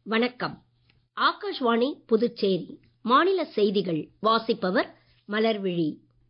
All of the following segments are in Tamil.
வணக்கம் ஆகாஷ்வாணி புதுச்சேரி மாநில செய்திகள் வாசிப்பவர் மலர்விழி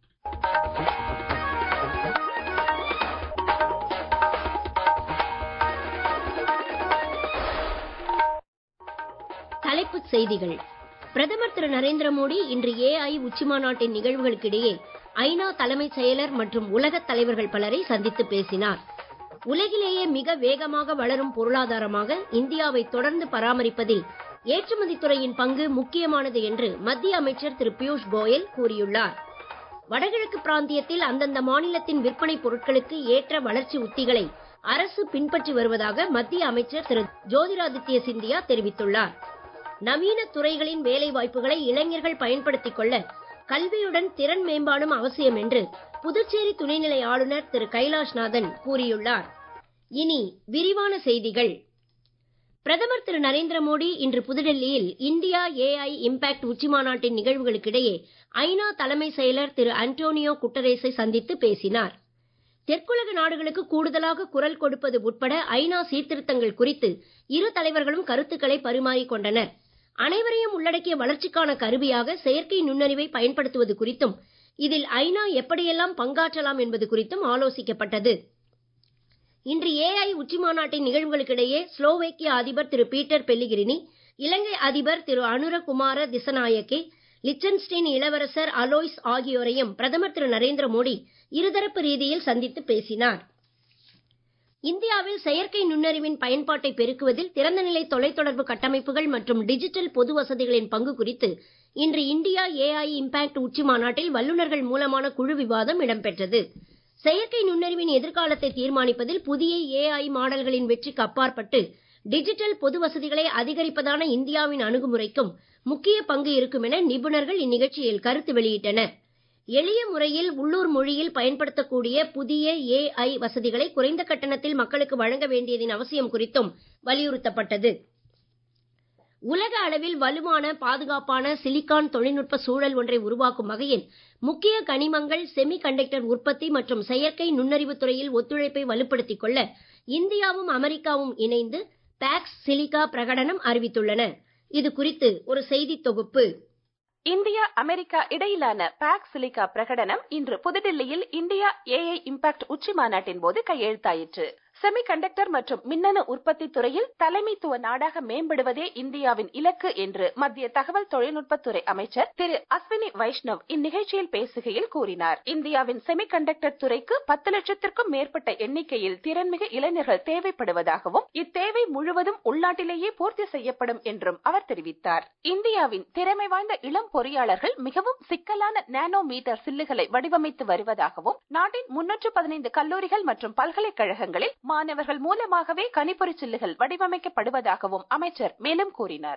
தலைப்புச் செய்திகள் பிரதமர் திரு நரேந்திர மோடி இன்று ஏஐ உச்சிமாநாட்டின் நிகழ்வுகளுக்கிடையே ஐநா தலைமைச் செயலர் மற்றும் உலகத் தலைவர்கள் பலரை சந்தித்து பேசினார் உலகிலேயே மிக வேகமாக வளரும் பொருளாதாரமாக இந்தியாவை தொடர்ந்து பராமரிப்பதில் ஏற்றுமதி துறையின் பங்கு முக்கியமானது என்று மத்திய அமைச்சர் திரு பியூஷ் கோயல் கூறியுள்ளார் வடகிழக்கு பிராந்தியத்தில் அந்தந்த மாநிலத்தின் விற்பனை பொருட்களுக்கு ஏற்ற வளர்ச்சி உத்திகளை அரசு பின்பற்றி வருவதாக மத்திய அமைச்சர் திரு ஜோதிராதித்ய சிந்தியா தெரிவித்துள்ளார் நவீன துறைகளின் வேலை வாய்ப்புகளை இளைஞர்கள் பயன்படுத்திக் கொள்ள கல்வியுடன் திறன் மேம்பாடும் அவசியம் என்று புதுச்சேரி துணைநிலை ஆளுநர் திரு கைலாஷ்நாதன் கூறியுள்ளார் இனி விரிவான செய்திகள் பிரதமர் திரு நரேந்திர மோடி இன்று புதுடெல்லியில் இந்தியா ஏஐ இம்பாக்ட் உச்சிமாநாட்டின் நிகழ்வுகளுக்கிடையே ஐநா தலைமை செயலர் திரு அன்டோனியோ குட்டரேஸை சந்தித்து பேசினார் தெற்குலக நாடுகளுக்கு கூடுதலாக குரல் கொடுப்பது உட்பட ஐநா சீர்திருத்தங்கள் குறித்து இரு தலைவர்களும் கருத்துக்களை பரிமாறிக் கொண்டனர் அனைவரையும் உள்ளடக்கிய வளர்ச்சிக்கான கருவியாக செயற்கை நுண்ணறிவை பயன்படுத்துவது குறித்தும் இதில் ஐநா எப்படியெல்லாம் பங்காற்றலாம் என்பது குறித்தும் ஆலோசிக்கப்பட்டது இன்று ஏஐ உச்சிமாநாட்டின் நிகழ்வுகளுக்கிடையே ஸ்லோவேக்கிய அதிபர் திரு பீட்டர் பெல்லிகிரினி இலங்கை அதிபர் திரு அனுரகுமார திசநாயக்கே லிச்சன்ஸ்டீன் இளவரசர் அலோய்ஸ் ஆகியோரையும் பிரதமர் திரு நரேந்திர மோடி இருதரப்பு ரீதியில் சந்தித்து பேசினார் இந்தியாவில் செயற்கை நுண்ணறிவின் பயன்பாட்டை பெருக்குவதில் திறந்தநிலை தொலைத்தொடர்பு கட்டமைப்புகள் மற்றும் டிஜிட்டல் பொது வசதிகளின் பங்கு குறித்து இன்று இந்தியா ஏஐ இம்பாக்ட் உச்சி மாநாட்டில் வல்லுநர்கள் மூலமான குழு விவாதம் இடம்பெற்றது செயற்கை நுண்ணறிவின் எதிர்காலத்தை தீர்மானிப்பதில் புதிய ஏஐ மாடல்களின் வெற்றிக்கு அப்பாற்பட்டு டிஜிட்டல் பொது வசதிகளை அதிகரிப்பதான இந்தியாவின் அணுகுமுறைக்கும் முக்கிய பங்கு இருக்கும் என நிபுணர்கள் இந்நிகழ்ச்சியில் கருத்து வெளியிட்டனர் எளிய முறையில் உள்ளூர் மொழியில் பயன்படுத்தக்கூடிய புதிய ஏஐ வசதிகளை குறைந்த கட்டணத்தில் மக்களுக்கு வழங்க வேண்டியதின் அவசியம் குறித்தும் வலியுறுத்தப்பட்டது உலக அளவில் வலுவான பாதுகாப்பான சிலிக்கான் தொழில்நுட்ப சூழல் ஒன்றை உருவாக்கும் வகையில் முக்கிய கனிமங்கள் செமி கண்டக்டர் உற்பத்தி மற்றும் செயற்கை நுண்ணறிவு துறையில் ஒத்துழைப்பை வலுப்படுத்திக் கொள்ள இந்தியாவும் அமெரிக்காவும் இணைந்து பாக்ஸ் சிலிகா பிரகடனம் அறிவித்துள்ளன இது குறித்து ஒரு செய்தி தொகுப்பு இந்தியா அமெரிக்கா இடையிலான பாக் சிலிகா பிரகடனம் இன்று புதுடில்லியில் இந்தியா ஏஐ இம்பாக்ட் உச்சி மாநாட்டின் போது கையெழுத்தாயிற்று செமி கண்டக்டர் மற்றும் மின்னணு உற்பத்தி துறையில் தலைமைத்துவ நாடாக மேம்படுவதே இந்தியாவின் இலக்கு என்று மத்திய தகவல் தொழில்நுட்பத்துறை அமைச்சர் திரு அஸ்வினி வைஷ்ணவ் இந்நிகழ்ச்சியில் பேசுகையில் கூறினார் இந்தியாவின் செமி கண்டக்டர் துறைக்கு பத்து லட்சத்திற்கும் மேற்பட்ட எண்ணிக்கையில் திறன்மிகு இளைஞர்கள் தேவைப்படுவதாகவும் இத்தேவை முழுவதும் உள்நாட்டிலேயே பூர்த்தி செய்யப்படும் என்றும் அவர் தெரிவித்தார் இந்தியாவின் திறமை வாய்ந்த இளம் பொறியாளர்கள் மிகவும் சிக்கலான நானோ மீட்டர் சில்லுகளை வடிவமைத்து வருவதாகவும் நாட்டின் முன்னூற்று பதினைந்து கல்லூரிகள் மற்றும் பல்கலைக்கழகங்களில் மாணவர்கள் மூலமாகவே கணிப்பொறி சில்லுகள் வடிவமைக்கப்படுவதாகவும் அமைச்சர் மேலும் கூறினார்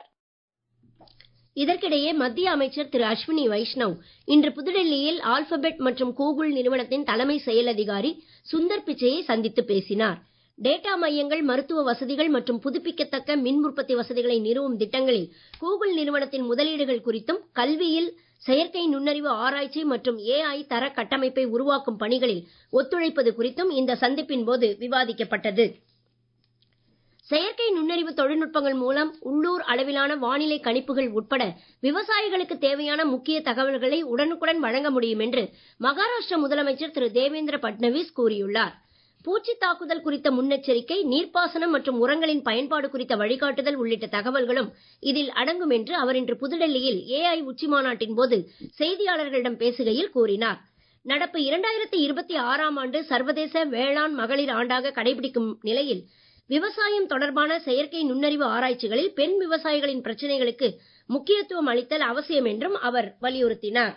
இதற்கிடையே மத்திய அமைச்சர் திரு அஸ்வினி வைஷ்ணவ் இன்று புதுடெல்லியில் ஆல்பபெட் மற்றும் கூகுள் நிறுவனத்தின் தலைமை செயல் அதிகாரி சுந்தர் பிச்சையை சந்தித்து பேசினார் டேட்டா மையங்கள் மருத்துவ வசதிகள் மற்றும் புதுப்பிக்கத்தக்க மின் உற்பத்தி வசதிகளை நிறுவும் திட்டங்களில் கூகுள் நிறுவனத்தின் முதலீடுகள் குறித்தும் கல்வியில் செயற்கை நுண்ணறிவு ஆராய்ச்சி மற்றும் ஏஐ தர கட்டமைப்பை உருவாக்கும் பணிகளில் ஒத்துழைப்பது குறித்தும் இந்த சந்திப்பின் போது விவாதிக்கப்பட்டது செயற்கை நுண்ணறிவு தொழில்நுட்பங்கள் மூலம் உள்ளூர் அளவிலான வானிலை கணிப்புகள் உட்பட விவசாயிகளுக்கு தேவையான முக்கிய தகவல்களை உடனுக்குடன் வழங்க முடியும் என்று மகாராஷ்டிர முதலமைச்சர் திரு தேவேந்திர பட்னவிஸ் கூறியுள்ளார் பூச்சி தாக்குதல் குறித்த முன்னெச்சரிக்கை நீர்ப்பாசனம் மற்றும் உரங்களின் பயன்பாடு குறித்த வழிகாட்டுதல் உள்ளிட்ட தகவல்களும் இதில் அடங்கும் என்று அவர் இன்று புதுடெல்லியில் ஏஐ உச்சி மாநாட்டின் போது செய்தியாளர்களிடம் பேசுகையில் கூறினார் நடப்பு இரண்டாயிரத்தி இருபத்தி ஆறாம் ஆண்டு சர்வதேச வேளாண் மகளிர் ஆண்டாக கடைபிடிக்கும் நிலையில் விவசாயம் தொடர்பான செயற்கை நுண்ணறிவு ஆராய்ச்சிகளில் பெண் விவசாயிகளின் பிரச்சனைகளுக்கு முக்கியத்துவம் அளித்தல் அவசியம் என்றும் அவர் வலியுறுத்தினார்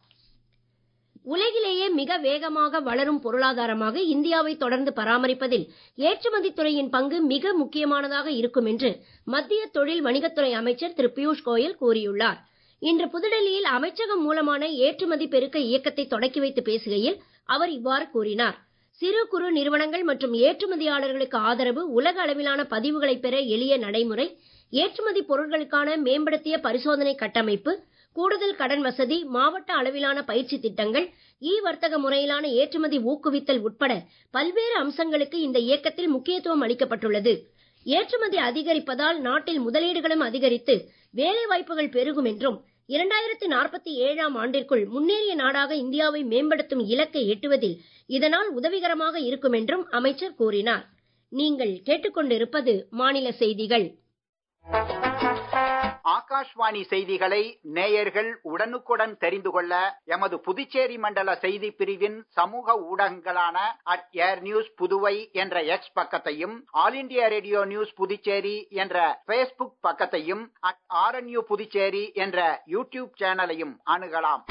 உலகிலேயே மிக வேகமாக வளரும் பொருளாதாரமாக இந்தியாவை தொடர்ந்து பராமரிப்பதில் ஏற்றுமதி துறையின் பங்கு மிக முக்கியமானதாக இருக்கும் என்று மத்திய தொழில் வணிகத்துறை அமைச்சர் திரு பியூஷ் கோயல் கூறியுள்ளார் இன்று புதுடெல்லியில் அமைச்சகம் மூலமான ஏற்றுமதி பெருக்க இயக்கத்தை தொடக்கி வைத்து பேசுகையில் அவர் இவ்வாறு கூறினார் சிறு குறு நிறுவனங்கள் மற்றும் ஏற்றுமதியாளர்களுக்கு ஆதரவு உலக அளவிலான பதிவுகளை பெற எளிய நடைமுறை ஏற்றுமதி பொருட்களுக்கான மேம்படுத்திய பரிசோதனை கட்டமைப்பு கூடுதல் கடன் வசதி மாவட்ட அளவிலான பயிற்சி திட்டங்கள் இ வர்த்தக முறையிலான ஏற்றுமதி ஊக்குவித்தல் உட்பட பல்வேறு அம்சங்களுக்கு இந்த இயக்கத்தில் முக்கியத்துவம் அளிக்கப்பட்டுள்ளது ஏற்றுமதி அதிகரிப்பதால் நாட்டில் முதலீடுகளும் அதிகரித்து வேலை வாய்ப்புகள் பெருகும் என்றும் இரண்டாயிரத்தி நாற்பத்தி ஏழாம் ஆண்டிற்குள் முன்னேறிய நாடாக இந்தியாவை மேம்படுத்தும் இலக்கை எட்டுவதில் இதனால் உதவிகரமாக இருக்கும் என்றும் அமைச்சர் கூறினார் நீங்கள் கேட்டுக்கொண்டிருப்பது மாநில செய்திகள் ஆகாஷ்வாணி செய்திகளை நேயர்கள் உடனுக்குடன் தெரிந்து கொள்ள எமது புதுச்சேரி மண்டல செய்தி பிரிவின் சமூக ஊடகங்களான அட் ஏர் நியூஸ் புதுவை என்ற எக்ஸ் பக்கத்தையும் All India Radio News Puducherry என்ற பேஸ்புக் பக்கத்தையும் அட் ஆர்என்யூ புதுச்சேரி என்ற யூடியூப் சேனலையும் அணுகலாம்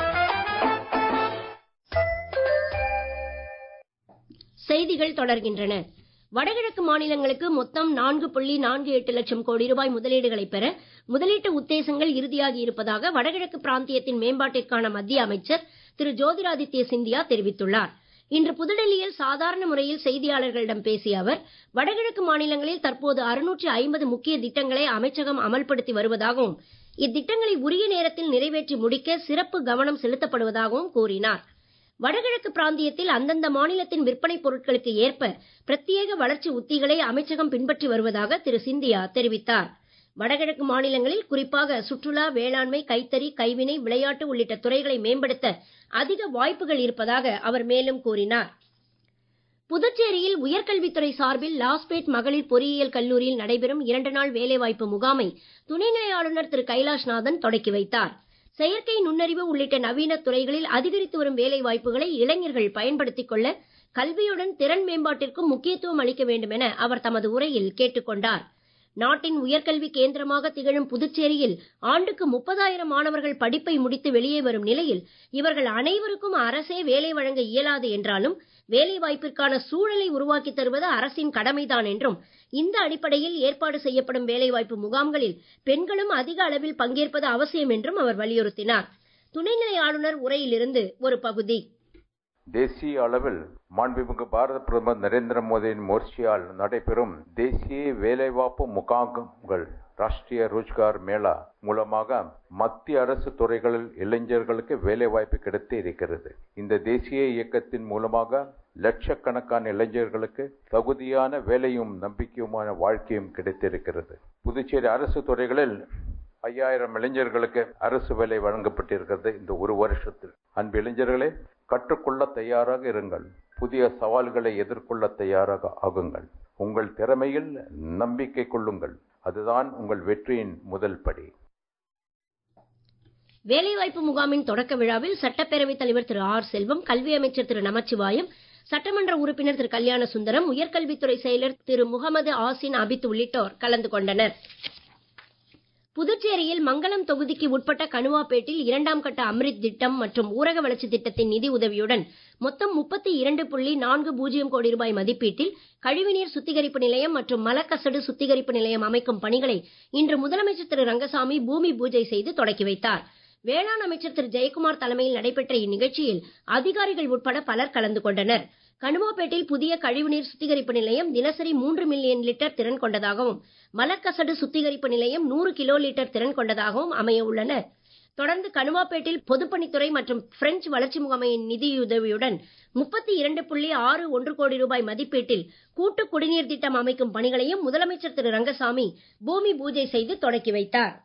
செய்திகள் தொடர்கின்றன வடகிழக்கு மாநிலங்களுக்கு மொத்தம் நான்கு புள்ளி நான்கு எட்டு லட்சம் கோடி ரூபாய் முதலீடுகளை பெற முதலீட்டு உத்தேசங்கள் இறுதியாகி இருப்பதாக வடகிழக்கு பிராந்தியத்தின் மேம்பாட்டிற்கான மத்திய அமைச்சர் திரு ஜோதிராதித்ய சிந்தியா தெரிவித்துள்ளார் இன்று புதுடெல்லியில் சாதாரண முறையில் செய்தியாளர்களிடம் பேசிய அவர் வடகிழக்கு மாநிலங்களில் தற்போது அறுநூற்றி ஐம்பது முக்கிய திட்டங்களை அமைச்சகம் அமல்படுத்தி வருவதாகவும் இத்திட்டங்களை உரிய நேரத்தில் நிறைவேற்றி முடிக்க சிறப்பு கவனம் செலுத்தப்படுவதாகவும் கூறினார் வடகிழக்கு பிராந்தியத்தில் அந்தந்த மாநிலத்தின் விற்பனை பொருட்களுக்கு ஏற்ப பிரத்யேக வளர்ச்சி உத்திகளை அமைச்சகம் பின்பற்றி வருவதாக திரு சிந்தியா தெரிவித்தார் வடகிழக்கு மாநிலங்களில் குறிப்பாக சுற்றுலா வேளாண்மை கைத்தறி கைவினை விளையாட்டு உள்ளிட்ட துறைகளை மேம்படுத்த அதிக வாய்ப்புகள் இருப்பதாக அவர் மேலும் கூறினார் புதுச்சேரியில் உயர்கல்வித்துறை சார்பில் லாஸ்பேட் மகளிர் பொறியியல் கல்லூரியில் நடைபெறும் இரண்டு நாள் வேலைவாய்ப்பு முகாமை துணைநிலை ஆளுநர் திரு கைலாஷ்நாதன் தொடக்கி வைத்தார் செயற்கை நுண்ணறிவு உள்ளிட்ட நவீன துறைகளில் அதிகரித்து வரும் வேலை வாய்ப்புகளை இளைஞர்கள் பயன்படுத்திக் கொள்ள கல்வியுடன் திறன் மேம்பாட்டிற்கும் முக்கியத்துவம் அளிக்க வேண்டும் என அவர் தமது உரையில் கேட்டுக் கொண்டார் நாட்டின் உயர்கல்வி கேந்திரமாக திகழும் புதுச்சேரியில் ஆண்டுக்கு முப்பதாயிரம் மாணவர்கள் படிப்பை முடித்து வெளியே வரும் நிலையில் இவர்கள் அனைவருக்கும் அரசே வேலை வழங்க இயலாது என்றாலும் வேலை வாய்ப்பிற்கான சூழலை உருவாக்கி தருவது அரசின் கடமைதான் என்றும் இந்த அடிப்படையில் ஏற்பாடு செய்யப்படும் வேலைவாய்ப்பு முகாம்களில் பெண்களும் அதிக அளவில் பங்கேற்பது அவசியம் என்றும் அவர் வலியுறுத்தினார் துணைநிலை ஆளுநர் உரையிலிருந்து ஒரு பகுதி தேசிய அளவில் மாண்புமிகு பாரத பிரதமர் நரேந்திர மோடியின் முயற்சியால் நடைபெறும் தேசிய வேலைவாய்ப்பு முகாம்கள் ராஷ்டிரிய ரோஜ்கார் மேளா மூலமாக மத்திய அரசு துறைகளில் இளைஞர்களுக்கு வேலைவாய்ப்பு கிடைத்து இருக்கிறது இந்த தேசிய இயக்கத்தின் மூலமாக லட்சக்கணக்கான இளைஞர்களுக்கு தகுதியான வேலையும் நம்பிக்கையுமான வாழ்க்கையும் கிடைத்திருக்கிறது புதுச்சேரி அரசு துறைகளில் ஐயாயிரம் இளைஞர்களுக்கு அரசு வேலை வழங்கப்பட்டிருக்கிறது இந்த ஒரு வருஷத்தில் அன்பு இளைஞர்களே கற்றுக்கொள்ள தயாராக இருங்கள் புதிய சவால்களை எதிர்கொள்ள தயாராக ஆகுங்கள் உங்கள் திறமையில் நம்பிக்கை கொள்ளுங்கள் அதுதான் உங்கள் வெற்றியின் முதல் படி வேலைவாய்ப்பு முகாமின் தொடக்க விழாவில் சட்டப்பேரவைத் தலைவர் திரு ஆர் செல்வம் கல்வி அமைச்சர் திரு நமச்சிவாயம் சட்டமன்ற உறுப்பினர் திரு கல்யாண சுந்தரம் உயர்கல்வித்துறை செயலர் திரு முகமது ஆசின் அபித் உள்ளிட்டோர் கலந்து கொண்டனர் புதுச்சேரியில் மங்கலம் தொகுதிக்கு உட்பட்ட கணுவாப்பேட்டில் இரண்டாம் கட்ட அம்ரித் திட்டம் மற்றும் ஊரக வளர்ச்சி திட்டத்தின் நிதி உதவியுடன் மொத்தம் முப்பத்தி இரண்டு புள்ளி நான்கு பூஜ்ஜியம் கோடி ரூபாய் மதிப்பீட்டில் கழிவுநீர் சுத்திகரிப்பு நிலையம் மற்றும் மலக்கசடு சுத்திகரிப்பு நிலையம் அமைக்கும் பணிகளை இன்று முதலமைச்சர் திரு ரங்கசாமி பூமி பூஜை செய்து தொடக்கி வைத்தார் வேளாண் அமைச்சர் திரு ஜெயக்குமார் தலைமையில் நடைபெற்ற இந்நிகழ்ச்சியில் அதிகாரிகள் உட்பட பலர் கலந்து கொண்டனர் கணுவாப்பேட்டில் புதிய கழிவுநீர் சுத்திகரிப்பு நிலையம் தினசரி மூன்று மில்லியன் லிட்டர் திறன் கொண்டதாகவும் மலக்கசடு சுத்திகரிப்பு நிலையம் நூறு கிலோ லிட்டர் திறன் கொண்டதாகவும் அமைய உள்ளன தொடர்ந்து கணுவாப்பேட்டில் பொதுப்பணித்துறை மற்றும் பிரெஞ்சு வளர்ச்சி முகமையின் நிதியுதவியுடன் முப்பத்தி இரண்டு புள்ளி ஆறு ஒன்று கோடி ரூபாய் மதிப்பீட்டில் கூட்டு குடிநீர் திட்டம் அமைக்கும் பணிகளையும் முதலமைச்சர் திரு ரங்கசாமி பூமி பூஜை செய்து தொடக்கி வைத்தார்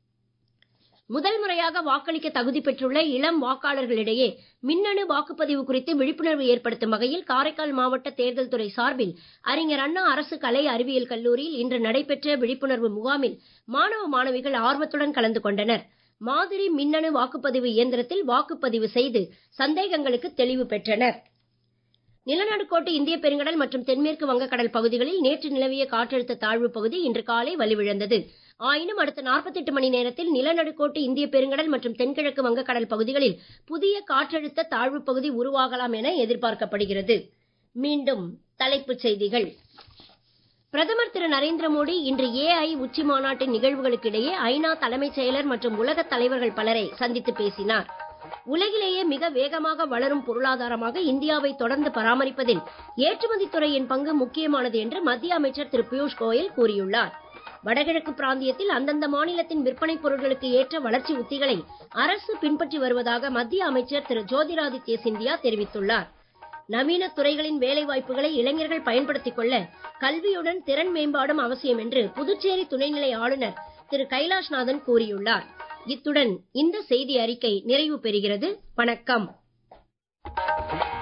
முதல் முறையாக வாக்களிக்க தகுதி பெற்றுள்ள இளம் வாக்காளர்களிடையே மின்னணு வாக்குப்பதிவு குறித்து விழிப்புணர்வு ஏற்படுத்தும் வகையில் காரைக்கால் மாவட்ட தேர்தல் துறை சார்பில் அறிஞர் அண்ணா அரசு கலை அறிவியல் கல்லூரியில் இன்று நடைபெற்ற விழிப்புணர்வு முகாமில் மாணவ மாணவிகள் ஆர்வத்துடன் கலந்து கொண்டனர் மாதிரி மின்னணு வாக்குப்பதிவு இயந்திரத்தில் வாக்குப்பதிவு செய்து சந்தேகங்களுக்கு தெளிவு பெற்றனர் நிலநடுக்கோட்டு இந்திய பெருங்கடல் மற்றும் தென்மேற்கு வங்கக்கடல் பகுதிகளில் நேற்று நிலவிய காற்றழுத்த தாழ்வு பகுதி இன்று காலை வலுவிழந்தது ஆயினும் அடுத்த 48 மணி நேரத்தில் நிலநடுக்கோட்டு இந்திய பெருங்கடல் மற்றும் தென்கிழக்கு வங்கக்கடல் பகுதிகளில் புதிய காற்றழுத்த தாழ்வு பகுதி உருவாகலாம் என எதிர்பார்க்கப்படுகிறது மீண்டும் தலைப்புச் செய்திகள் பிரதமர் திரு நரேந்திர மோடி இன்று ஏஐ உச்சி மாநாட்டின் நிகழ்வுகளுக்கிடையே ஐநா தலைமைச் செயலர் மற்றும் உலக தலைவர்கள் பலரை சந்தித்து பேசினார் உலகிலேயே மிக வேகமாக வளரும் பொருளாதாரமாக இந்தியாவை தொடர்ந்து பராமரிப்பதில் ஏற்றுமதித் துறையின் பங்கு முக்கியமானது என்று மத்திய அமைச்சர் திரு பியூஷ் கோயல் கூறியுள்ளார் வடகிழக்கு பிராந்தியத்தில் அந்தந்த மாநிலத்தின் விற்பனைப் பொருட்களுக்கு ஏற்ற வளர்ச்சி உத்திகளை அரசு பின்பற்றி வருவதாக மத்திய அமைச்சர் திரு ஜோதிராதித்ய சிந்தியா தெரிவித்துள்ளார் நவீன துறைகளின் வேலை வாய்ப்புகளை இளைஞர்கள் பயன்படுத்திக் கொள்ள கல்வியுடன் திறன் மேம்பாடும் அவசியம் என்று புதுச்சேரி துணைநிலை ஆளுநர் திரு கைலாஷ்நாதன் கூறியுள்ளார் இத்துடன் இந்த செய்தி அறிக்கை நிறைவு பெறுகிறது வணக்கம்